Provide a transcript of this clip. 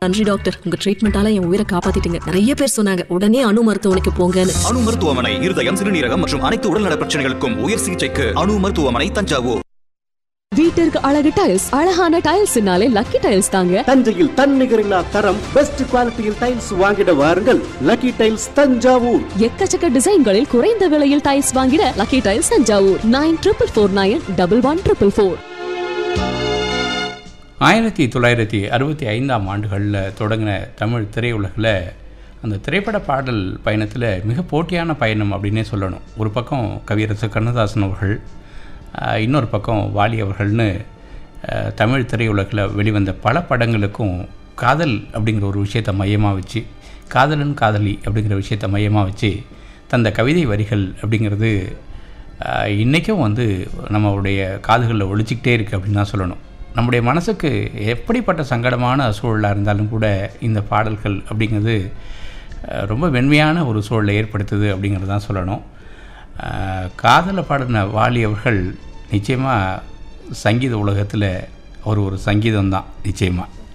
நன்றி டாக்டர் உங்க ட்ரீட்மெண்டால என் உயிரை காப்பாத்திட்டீங்க நிறைய பேர் சொன்னாங்க உடனே அணு மருத்துவமனைக்கு போங்கன்னு அணு மருத்துவமனை இருதயம் சிறுநீரகம் மற்றும் அனைத்து உடல்நல பிரச்சனைகளுக்கும் உயர் சிகிச்சைக்கு அணு மருத்துவமனை தஞ்சாவூர் வீட்டிற்கு அழகு டைல்ஸ் அழகான டைல்ஸ்னாலே லக்கி டைல்ஸ் தாங்க தஞ்சையில் தன்னிகரில்லா தரம் பெஸ்ட் குவாலிட்டியில் டைல்ஸ் வாங்கிட வாருங்கள் லக்கி டைல்ஸ் தஞ்சாவூர் எக்கச்சக்க டிசைன்களில் குறைந்த விலையில் டைல்ஸ் வாங்கிட lucky tiles Thanjavur nine triple four nine double one triple four ஆயிரத்தி தொள்ளாயிரத்தி அறுபத்தி ஐந்தாம் ஆண்டுகளில் தொடங்கின தமிழ் திரையுலகில் அந்த திரைப்பட பாடல் பயணத்தில் மிக போட்டியான பயணம் அப்படின்னே சொல்லணும் ஒரு பக்கம் கவியரசு கண்ணதாசன் அவர்கள் ஆஹ், இன்னொரு பக்கம் வாலி அவர்கள்னு ஆஹ், தமிழ் திரையுலகில் வெளிவந்த பல படங்களுக்கும் காதல் அப்படிங்கிற ஒரு விஷயத்தை மையமாக வச்சு காதலன் காதலி அப்படிங்கிற விஷயத்தை மையமாக வச்சு தந்த கவிதை வரிகள் அப்படிங்கிறது ஆஹ், இன்றைக்கும் வந்து நம்மளுடைய காதுகளில் ஒழிச்சிக்கிட்டே இருக்குது அப்படின்னு தான் சொல்லணும் நம்முடைய மனசுக்கு எப்படிப்பட்ட சங்கடமான சூழலாக இருந்தாலும் கூட இந்த பாடல்கள் அப்படிங்கிறது அஹ், ரொம்ப மென்மையான ஒரு சூழலை ஏற்படுத்துது அப்படிங்கிறது தான் சொல்லணும் அஹ், காதலை பாடின வாலி அவர்கள் நிச்சயமாக சங்கீத உலகத்தில் அவர் ஒரு சங்கீதம் தான் நிச்சயமாக